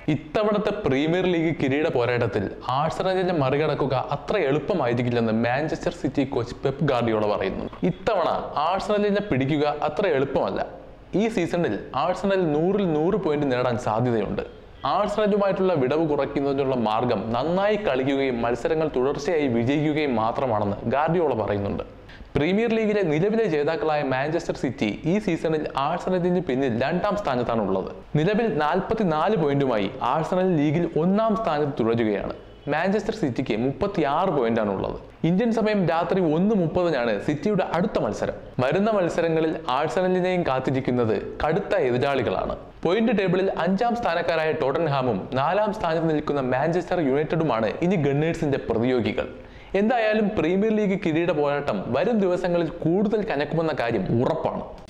ഇത്തവണത്തെ premier league കിരീട പോരാട്ടത്തിൽ ആഴ്സണലിനെ മറികടക്കുക അത്ര എളുപ്പമായിരിക്കില്ലെന്ന് Manchester City coach Pep Guardiola പറയുന്നു ഇത്തവണ ആഴ്സണലിനെ പിടിക്കുക അത്ര എളുപ്പമല്ല ഈ സീസണിൽ ആഴ്സണൽ നൂറിൽ നൂറ് പോയിന്റ് നേടാൻ സാധ്യതയുണ്ട് ആഴ്സണലുമായിട്ടുള്ള വിടവ് കുറയ്ക്കുന്നതിനുള്ള മാർഗം നന്നായി കളിക്കുകയും മത്സരങ്ങൾ തുടർച്ചയായി വിജയിക്കുകയും മാത്രമാണെന്ന് ഗാർഡിയോള പറയുന്നുണ്ട് പ്രീമിയർ ലീഗിലെ നിലവിലെ ജേതാക്കളായ മാഞ്ചസ്റ്റർ സിറ്റി ഈ സീസണിൽ ആഴ്സണലിന് പിന്നിൽ രണ്ടാം സ്ഥാനത്താണ് ഉള്ളത് നിലവിൽ നാൽപ്പത്തിനാല് പോയിന്റുമായി ആഴ്സണൽ ലീഗിൽ ഒന്നാം സ്ഥാനത്ത് തുടരുകയാണ് മാഞ്ചസ്റ്റർ സിറ്റിക്ക് മുപ്പത്തിയാറ് പോയിന്റാണ് ഉള്ളത് ഇന്ത്യൻ സമയം രാത്രി ഒന്ന് മുപ്പതിനാണ് സിറ്റിയുടെ അടുത്ത മത്സരം വരുന്ന മത്സരങ്ങളിൽ ആഴ്സണലിനെയും കാത്തിരിക്കുന്നത് കടുത്ത എതിരാളികളാണ് പോയിന്റ് ടേബിളിൽ അഞ്ചാം സ്ഥാനക്കാരായ ടോട്ടൻഹാമും നാലാം സ്ഥാനത്ത് നിൽക്കുന്ന മാഞ്ചസ്റ്റർ യുണൈറ്റഡുമാണ് ഇനി ഗണ്ണേഴ്സിന്റെ പ്രതിയോഗികൾ എന്തായാലും പ്രീമിയർ ലീഗ് കിരീട പോരാട്ടം വരും ദിവസങ്ങളിൽ കൂടുതൽ കനക്കുമെന്ന കാര്യം ഉറപ്പാണ്